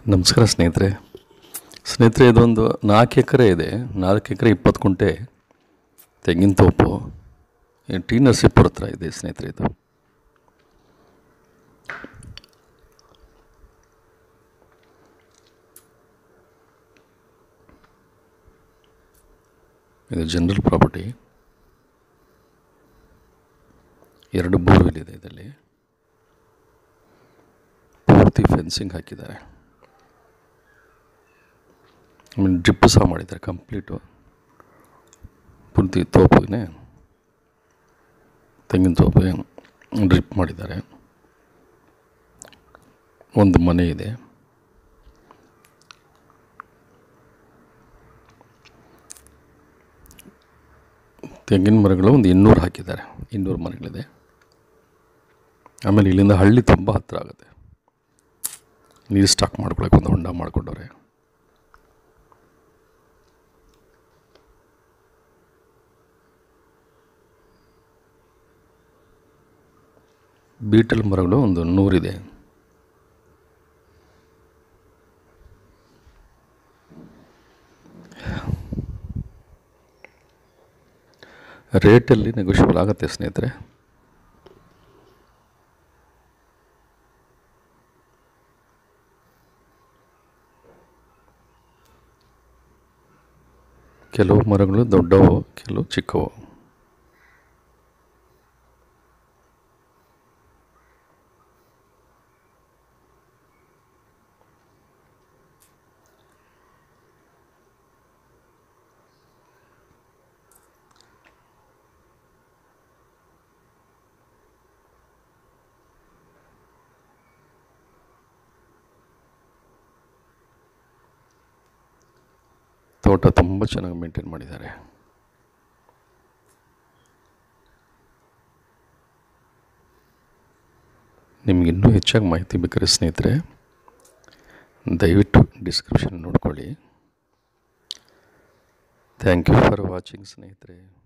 ನಮಸ್ಕಾರ ಸ್ನೇಹಿತರೆ ಸ್ನೇಹಿತರೆ ಇದೊಂದು ನಾಲ್ಕು ಎಕರೆ ಇದೆ ನಾಲ್ಕು ಎಕರೆ ಇಪ್ಪತ್ತು ಕುಂಟೆ ತೆಂಗಿನ ತೋಪು ಈ ಟಿ ನರಸೀಪುರ ಹತ್ರ ಇದೆ ಸ್ನೇಹಿತರೆ ಇದು ಇದು ಜನರಲ್ ಪ್ರಾಪರ್ಟಿ ಎರಡು ಬೋರ್ವೆಲ್ ಇದೆ ಇದರಲ್ಲಿ ಪೂರ್ತಿ ಫೆನ್ಸಿಂಗ್ ಹಾಕಿದ್ದಾರೆ ಆಮೇಲೆ ಡ್ರಿಪ್ ಸಹ ಮಾಡಿದ್ದಾರೆ ಕಂಪ್ಲೀಟು ಪೂರ್ತಿ ತೋಪಿಗೆ ತೆಂಗಿನ ತೋಪಿಗೆ ಡ್ರಿಪ್ ಮಾಡಿದ್ದಾರೆ ಒಂದು ಮನೆ ಇದೆ ತೆಂಗಿನ ಮರಗಳು ಒಂದು ಇನ್ನೂರು ಹಾಕಿದ್ದಾರೆ ಇನ್ನೂರು ಮರಗಳಿದೆ ಆಮೇಲೆ ಇಲ್ಲಿಂದ ಹಳ್ಳಿ ತುಂಬ ಹತ್ತಿರ ಆಗುತ್ತೆ ನೀರು ಸ್ಟಾಕ್ ಮಾಡ್ಕೊಳಕ್ಕೆ ಒಂದು ಹೊಂಡ ಮಾಡಿಕೊಂಡವ್ರೆ ಬೀಟಲ್ ಮರಗಳು ಒಂದು ನೂರಿದೆ ರೇಟಲ್ಲಿ ನೆಗೋಷಿಯಬಲ್ ಆಗುತ್ತೆ ಸ್ನೇಹಿತರೆ ಕೆಲವು ಮರಗಳು ದೊಡ್ಡವು ಕೆಲವು ಚಿಕ್ಕವು ತೋಟ ತುಂಬ ಚೆನ್ನಾಗಿ ಮೇಂಟೈನ್ ಮಾಡಿದ್ದಾರೆ ನಿಮ್ಗೆ ಇನ್ನೂ ಹೆಚ್ಚಾಗಿ ಮಾಹಿತಿ ಬೇಕಾದ್ರೆ ಸ್ನೇಹಿತರೆ ದಯವಿಟ್ಟು ಡಿಸ್ಕ್ರಿಪ್ಷನ್ ನೋಡ್ಕೊಳ್ಳಿ ಥ್ಯಾಂಕ್ ಯು ಫಾರ್ ವಾಚಿಂಗ್ ಸ್ನೇಹಿತರೆ